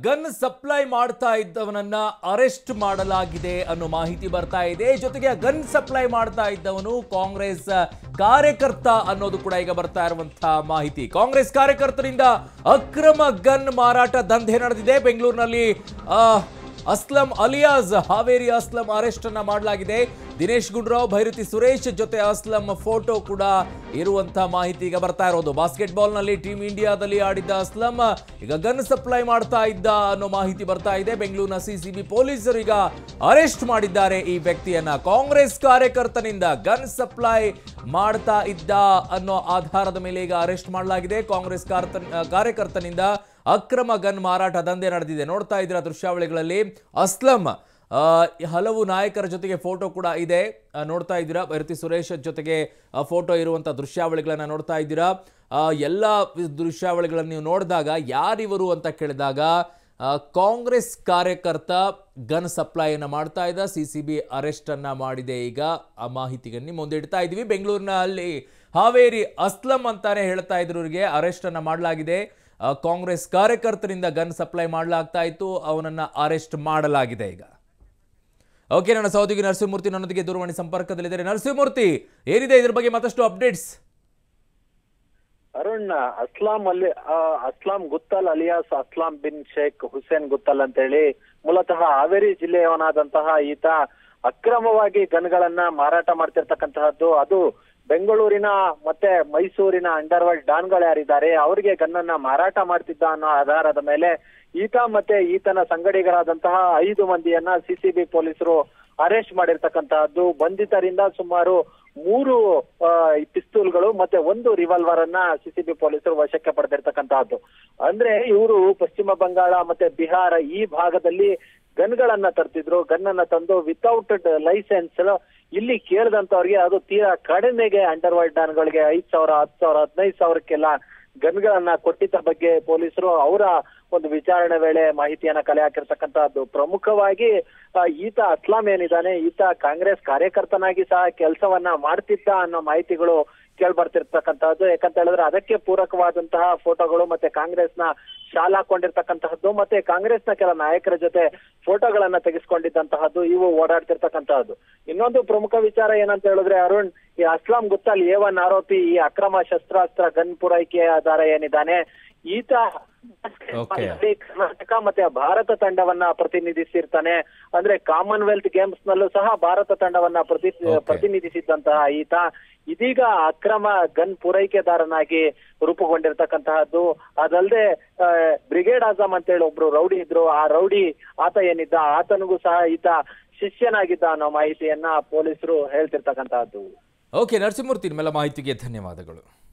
Gun supply ಮಾಡ್ತಾ ಇದ್ದವನನ್ನ arrest ಮಾಡಲಾಗಿದೆ ಅನ್ನೋ ಮಾಹಿತಿ ಬರ್ತಾ ಇದೆ ಜೊತೆಗೆ ಗನ್ ಸಪ್ಲೈ ಮಾಡ್ತಾ ಇದ್ದವನು ಕಾಂಗ್ರೆಸ್ ಕಾರ್ಯಕರ್ತ ಅನ್ನೋದು ಕೂಡ ಈಗ ಬರ್ತಾ ಇರುವಂತಹ ಮಾಹಿತಿ ಕಾಂಗ್ರೆಸ್ ಕಾರ್ಯಕರ್ತರಿಂದ ಅಕ್ರಮ ಗನ್ ಮಾರಾಟ ದಂಧೆ ನಡೆದಿದೆ ಬೆಂಗಳೂರಿನಲ್ಲಿ ಆ, ಅಸ್ಲಂ ಅಲಿಯಾಸ್ ಹಾವೇರಿ ಅಸ್ಲಂ ಅರೆಸ್ಟ್ ಅನ್ನ ಮಾಡಲಾಗಿದೆ ದಿನೇಶ್ ಗುಂಡೂರಾವ್ ಭೈರತಿ ಸುರೇಶ್ ಜೊತೆ ಅಸ್ಲಂ ಫೋಟೋ ಕೂಡ ಇರುವಂತ ಮಾಹಿತಿ ಈಗ ಬರ್ತಾ ಇರೋದು ಬಾಸ್ಕೆಟ್ ಬಾಲ್ ನಲ್ಲಿ ಟೀಮ್ ಇಂಡಿಯಾದಲ್ಲಿ ಆಡಿದ್ದ ಅಸ್ಲಂ ಈಗ ಗನ್ ಸಪ್ಲೈ ಮಾಡ್ತಾ ಇದ್ದ ಅನ್ನೋ ಮಾಹಿತಿ ಬರ್ತಾ ಇದೆ ಬೆಂಗಳೂರಿನ ಸಿಸಿಬಿ ಪೊಲೀಸರು ಈಗ ಅರೆಸ್ಟ್ ಮಾಡಿದ್ದಾರೆ ಈ ವ್ಯಕ್ತಿಯನ್ನ ಕಾಂಗ್ರೆಸ್ ಕಾರ್ಯಕರ್ತನಿಂದ ಗನ್ ಸಪ್ಲೈ ಮಾಡ್ತಾ ಇದ್ದ ಅನ್ನೋ ಆಧಾರದ ಮೇಲೆ ಈಗ ಅರೆಸ್ಟ್ ಮಾಡಲಾಗಿದೆ ಕಾಂಗ್ರೆಸ್ ಕಾರ್ತ- ಕಾರ್ಯಕರ್ತನಿಂದ ಅಕ್ರಮ ಗನ್ ಮಾರಾಟ ದಂಧೆ ನಡೆದಿದೆ ನೋಡ್ತಾ ಇದ್ದೀರಾ ದೃಶ್ಯಾವಳಿಗಳಲ್ಲಿ ಅಸ್ಲಂ ಆ, ಹಲವು ನಾಯಕರ ಜೊತೆಗೆ ಫೋಟೋ ಕೂಡ ಇದೆ ಆ, ನೋಡ್ತಾ ಇದ್ದೀರಾ ಭೈರತಿ ಸುರೇಶ್ ಜೊತೆಗೆ ಫೋಟೋ ಇರುವಂಥ ದೃಶ್ಯಾವಳಿಗಳನ್ನ ನೋಡ್ತಾ ಇದ್ದೀರಾ ಆ, ಎಲ್ಲ ದೃಶ್ಯಾವಳಿಗಳನ್ನು ನೀವು ನೋಡಿದಾಗ ಯಾರಿವರು ಅಂತ ಕೇಳಿದಾಗ ಆ, ಕಾಂಗ್ರೆಸ್ ಕಾರ್ಯಕರ್ತ ಗನ್ ಸಪ್ಲೈಯನ್ನು ಮಾಡ್ತಾ ಇದ್ದ ಸಿ ಸಿ ಬಿ ಅರೆಸ್ಟ್ ಅನ್ನ ಮಾಡಿದೆ ಈಗ ಆ ಮಾಹಿತಿಗೆ ಮುಂದೆ ಇಡ್ತಾ ಇದ್ದೀವಿ ಬೆಂಗಳೂರಿನ ಅಲ್ಲಿ ಹಾವೇರಿ ಅಸ್ಲಂ ಅಂತಾನೆ ಹೇಳ್ತಾ ಇದ್ರು ಇವರಿಗೆ ಅರೆಸ್ಟ್ ಅನ್ನ ಮಾಡಲಾಗಿದೆ ಆ, ಕಾಂಗ್ರೆಸ್ ಕಾರ್ಯಕರ್ತರಿಂದ ಗನ್ ಸಪ್ಲೈ ಮಾಡಲಾಗ್ತಾ ಇತ್ತು ಅವನನ್ನ ಅರೆಸ್ಟ್ ಮಾಡಲಾಗಿದೆ ಈಗ ಓಕೆ ನನ್ನ ಸಹೋದರಿ ನರಸಿಂಹಮೂರ್ತಿ ನನ್ನೊಂದಿಗೆ ದೂರವಾಣಿ ಸಂಪರ್ಕದಲ್ಲಿದ್ದಾರೆ ನರಸಿಂಹಮೂರ್ತಿ ಏನಿದೆ ಇದ್ರ ಬಗ್ಗೆ ಮತ್ತಷ್ಟು ಅಪ್ಡೇಟ್ಸ್ ಅರುಣ್ ಅಸ್ಲಾಂ ಅಲ್ಲಿ ಆ, ಅಸ್ಲಾಂ ಗುತ್ತಲ್ ಅಲಿಯಾಸ್ ಅಸ್ಲಾಂ ಬಿನ್ ಶೇಖ್ ಹುಸೇನ್ ಗುತ್ತಲ್ ಅಂತ ಹೇಳಿ ಮೂಲತಃ ಹಾವೇರಿ ಜಿಲ್ಲೆಯವನಾದಂತಹ ಈತ ಅಕ್ರಮವಾಗಿ ಗನ್ಗಳನ್ನ ಮಾರಾಟ ಮಾಡ್ತಿರ್ತಕ್ಕಂತಹದ್ದು ಅದು ಬೆಂಗಳೂರಿನ ಮತ್ತೆ ಮೈಸೂರಿನ ಅಂಡರ್ವರ್ಲ್ಡ್ ಡಾನ್ಗಳು ಯಾರಿದ್ದಾರೆ ಅವರಿಗೆ ಗನ್ನನ್ನ ಮಾರಾಟ ಮಾಡ್ತಿದ್ದ ಅನ್ನೋ ಆಧಾರದ ಮೇಲೆ ಈತ ಮತ್ತೆ ಈತನ ಸಂಗಡಿಗರಾದಂತಹ ಐದು ಮಂದಿಯನ್ನ ಸಿಸಿಬಿ ಪೊಲೀಸರು ಅರೆಸ್ಟ್ ಮಾಡಿರ್ತಕ್ಕಂತಹದ್ದು ಬಂಧಿತರಿಂದ ಸುಮಾರು ಮೂರು ಆ, ಪಿಸ್ತೂಲ್ಗಳು ಮತ್ತೆ ಒಂದು ರಿವಾಲ್ವರ್ ಅನ್ನ ಸಿಸಿಬಿ ಪೊಲೀಸರು ವಶಕ್ಕೆ ಪಡೆದಿರ್ತಕ್ಕಂತಹದ್ದು ಅಂದ್ರೆ ಇವರು ಪಶ್ಚಿಮ ಬಂಗಾಳ ಮತ್ತೆ ಬಿಹಾರ ಈ ಭಾಗದಲ್ಲಿ ಗನ್ಗಳನ್ನ ತರ್ತಿದ್ರು ಗನ್ ಅನ್ನ ತಂದು ವಿತೌಟ್ ಲೈಸೆನ್ಸ್ ಇಲ್ಲಿ ಕೇಳಿದಂತವ್ರಿಗೆ ಅದು ತೀರಾ ಕಡಿಮೆಗೆ ಅಂಡರ್ ವರ್ಲ್ಡ್ ಡಾನ್ಗಳಿಗೆ ಐದ್ ಸಾವಿರ ಹತ್ತು ಸಾವಿರ ಹದಿನೈದು ಸಾವಿರಕ್ಕೆಲ್ಲ ಗನ್ಗಳನ್ನ ಕೊಟ್ಟಿದ್ದ ಬಗ್ಗೆ ಪೊಲೀಸರು ಅವರ ಒಂದು ವಿಚಾರಣೆ ವೇಳೆ ಮಾಹಿತಿಯನ್ನ ಕಲೆ ಹಾಕಿರ್ತಕ್ಕಂತಹದ್ದು ಪ್ರಮುಖವಾಗಿ ಆ, ಈತ ಅಸ್ಲಾಂ ಏನಿದ್ದಾನೆ ಈತ ಕಾಂಗ್ರೆಸ್ ಕಾರ್ಯಕರ್ತನಾಗಿ ಸಹ ಕೆಲಸವನ್ನ ಮಾಡ್ತಿದ್ದ ಅನ್ನೋ ಮಾಹಿತಿಗಳು ಕೇಳಿ ಬರ್ತಿರ್ತಕ್ಕಂತಹದ್ದು ಯಾಕಂತ ಹೇಳಿದ್ರೆ ಅದಕ್ಕೆ ಪೂರಕವಾದಂತಹ ಫೋಟೋಗಳು ಮತ್ತೆ ಕಾಂಗ್ರೆಸ್ನ ಶಾಲ್ ಹಾಕೊಂಡಿರ್ತಕ್ಕಂತಹದ್ದು ಮತ್ತೆ ಕಾಂಗ್ರೆಸ್ನ ಕೆಲ ನಾಯಕರ ಜೊತೆ ಫೋಟೋಗಳನ್ನ ತೆಗೆಸ್ಕೊಂಡಿದ್ದಂತಹದ್ದು ಇವು ಓಡಾಡ್ತಿರ್ತಕ್ಕಂತಹದ್ದು ಇನ್ನೊಂದು ಪ್ರಮುಖ ವಿಚಾರ ಏನಂತ ಹೇಳಿದ್ರೆ ಅರುಣ್ ಈ ಅಸ್ಲಾಂ ಗುತ್ತಲ್ ಎ ಒನ್ ಆರೋಪಿ ಈ ಅಕ್ರಮ ಶಸ್ತ್ರಾಸ್ತ್ರ ಗನ್ ಪೂರೈಕೆದಾರ ಏನಿದ್ದಾನೆ ಈತ Okay. ಕರ್ನಾಟಕ ಮತ್ತೆ ಭಾರತ ತಂಡವನ್ನ ಪ್ರತಿನಿಧಿಸಿರ್ತಾನೆ ಅಂದ್ರೆ ಕಾಮನ್ವೆಲ್ತ್ ಗೇಮ್ಸ್ ನಲ್ಲೂ ಸಹ ಭಾರತ ತಂಡವನ್ನ ಪ್ರತಿ Okay. ಪ್ರತಿನಿಧಿಸಿದ್ದಂತಹ ಈತ ಇದೀಗ ಅಕ್ರಮ ಗನ್ ಪೂರೈಕೆದಾರನಾಗಿ ರೂಪುಗೊಂಡಿರ್ತಕ್ಕಂತಹದ್ದು ಅದಲ್ಲದೆ ಆ, ಬ್ರಿಗೇಡ್ ಆಜಮ್ ಅಂತೇಳಿ ಒಬ್ರು ರೌಡಿ ಇದ್ರು ಆ ರೌಡಿ ಆತ ಏನಿದ್ದ ಆತನಿಗೂ ಸಹ ಈತ ಶಿಷ್ಯನಾಗಿದ್ದ ಅನ್ನೋ ಮಾಹಿತಿಯನ್ನ ಪೊಲೀಸರು ಹೇಳ್ತಿರ್ತಕ್ಕಂತಹದ್ದು ಓಕೆ ನರಸಿಂಹಮೂರ್ತಿ ನಿಮ್ಮೆಲ್ಲ ಮಾಹಿತಿಗೆ ಧನ್ಯವಾದಗಳು